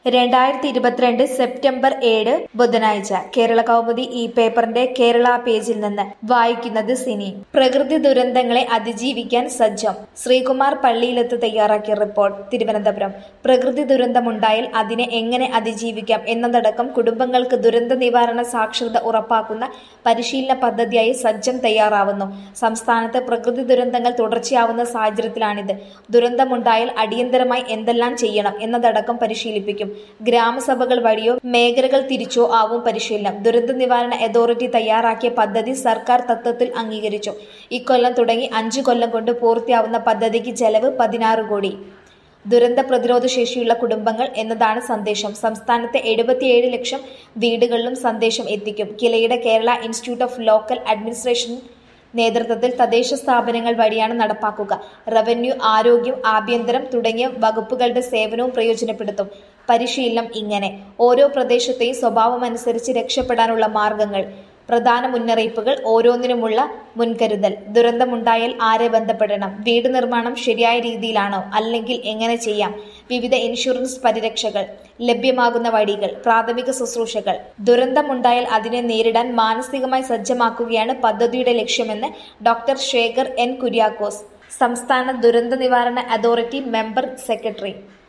രണ്ടായിരത്തി ഇരുപത്തിരണ്ട് സെപ്റ്റംബർ ഏഴ് ബുധനാഴ്ച കേരള കൗമുദി ഈ പേപ്പറിന്റെ കേരള പേജിൽ നിന്ന് വായിക്കുന്നത് സിനി പ്രകൃതി ദുരന്തങ്ങളെ അതിജീവിക്കാൻ സജ്ജം ശ്രീകുമാർ പള്ളിയിലെത്ത് തയ്യാറാക്കിയ റിപ്പോർട്ട് തിരുവനന്തപുരം പ്രകൃതി ദുരന്തമുണ്ടായാൽ അതിനെ എങ്ങനെ അതിജീവിക്കാം എന്നതടക്കം കുടുംബങ്ങൾക്ക് ദുരന്ത നിവാരണ സാക്ഷരത ഉറപ്പാക്കുന്ന പരിശീലന പദ്ധതിയായി സജ്ജം തയ്യാറാവുന്നു സംസ്ഥാനത്ത് പ്രകൃതി ദുരന്തങ്ങൾ തുടർച്ചയാവുന്ന സാഹചര്യത്തിലാണിത് ദുരന്തമുണ്ടായാൽ അടിയന്തരമായി എന്തെല്ലാം ചെയ്യണം എന്നതടക്കം പരിശീലിപ്പിക്കും ഗ്രാമസഭകൾ വഴിയോ മേഖലകൾ തിരിച്ചോ ആവും പരിശീലനം ദുരന്ത നിവാരണ അതോറിറ്റി തയ്യാറാക്കിയ പദ്ധതി സർക്കാർ തത്വത്തിൽ അംഗീകരിച്ചു ഇക്കൊല്ലം തുടങ്ങി അഞ്ചു കൊല്ലം കൊണ്ട് പൂർത്തിയാവുന്ന പദ്ധതിക്ക് ചെലവ് പതിനാറ് കോടി ദുരന്ത പ്രതിരോധ ശേഷിയുള്ള കുടുംബങ്ങൾ എന്നതാണ് സന്ദേശം സംസ്ഥാനത്തെ എഴുപത്തിയേഴ് ലക്ഷം വീടുകളിലും സന്ദേശം എത്തിക്കും കിലയുടെ Kerala institute of local administration നേതൃത്വത്തിൽ തദ്ദേശ സ്ഥാപനങ്ങൾ വഴിയാണ് നടപ്പാക്കുക റവന്യൂ ആരോഗ്യം ആഭ്യന്തരം തുടങ്ങിയ വകുപ്പുകളുടെ സേവനവും പ്രയോജനപ്പെടുത്തും പരിശീലനം ഇങ്ങനെ ഓരോ പ്രദേശത്തെയും സ്വഭാവമനുസരിച്ച് രക്ഷപ്പെടാനുള്ള മാർഗങ്ങൾ പ്രധാന മുന്നറിയിപ്പുകൾ ഓരോന്നിനുമുള്ള മുൻകരുതൽ ദുരന്തമുണ്ടായാൽ ആരെ ബന്ധപ്പെടണം വീട് നിർമ്മാണം ശരിയായ രീതിയിലാണോ അല്ലെങ്കിൽ എങ്ങനെ ചെയ്യാം വിവിധ ഇൻഷുറൻസ് പരിരക്ഷകൾ ലഭ്യമാകുന്ന വഴികൾ പ്രാഥമിക ശുശ്രൂഷകൾ ദുരന്തമുണ്ടായാൽ അതിനെ നേരിടാൻ മാനസികമായി സജ്ജമാക്കുകയാണ് പദ്ധതിയുടെ ലക്ഷ്യമെന്ന് ഡോക്ടർ ശേഖർ എൻ കുര്യാക്കോസ് സംസ്ഥാന ദുരന്ത നിവാരണ അതോറിറ്റി മെമ്പർ സെക്രട്ടറി